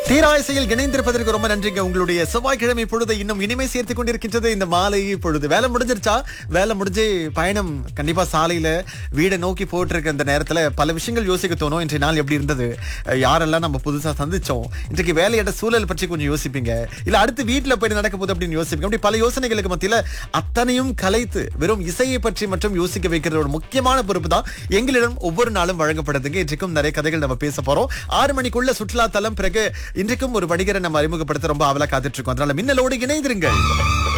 தீராயசையில் இணைந்திருப்பதற்கு ரொம்ப நன்றிங்க உங்களுடைய செவ்வாய்க்கிழமை பொழுது இன்னும் இனிமை சேர்த்து கொண்டிருக்கின்றது இந்த மாலை பொழுது வேலை முடிஞ்சிருச்சா வேலை முடிஞ்சு பயணம் கண்டிப்பா சாலையில வீடை நோக்கி போயிட்டு இருக்க இந்த நேரத்துல பல விஷயங்கள் யோசிக்க தோணும் இன்றைய நாள் எப்படி இருந்தது அஹ் யாரெல்லாம் நம்ம புதுசா சந்திச்சோம் இன்றைக்கு வேலையோட சூழல் பற்றி கொஞ்சம் யோசிப்பீங்க இல்ல அடுத்து வீட்டுல போய் நடக்க போகுது அப்படின்னு யோசிப்பீங்க அப்படி பல யோசனைகளுக்கு மத்தியில அத்தனையும் கலைத்து வெறும் இசையை பற்றி மற்றும் யோசிக்க வைக்கிற ஒரு முக்கியமான பொறுப்பு தான் எங்களிடம் ஒவ்வொரு நாளும் வழங்கப்படுதுங்க இன்றைக்கும் நிறைய கதைகள் நம்ம பேச போறோம் ஆறு மணிக்குள்ள சுற்றுலா தலம் பிறகு இன்றைக்கும் ஒரு வணிகரை நம்ம அறிமுகப்படுத்த ரொம்ப ஆவலா காத்துட்டு இருக்கோம் அதனால மின்னலோடு இணைந்திருங்கள்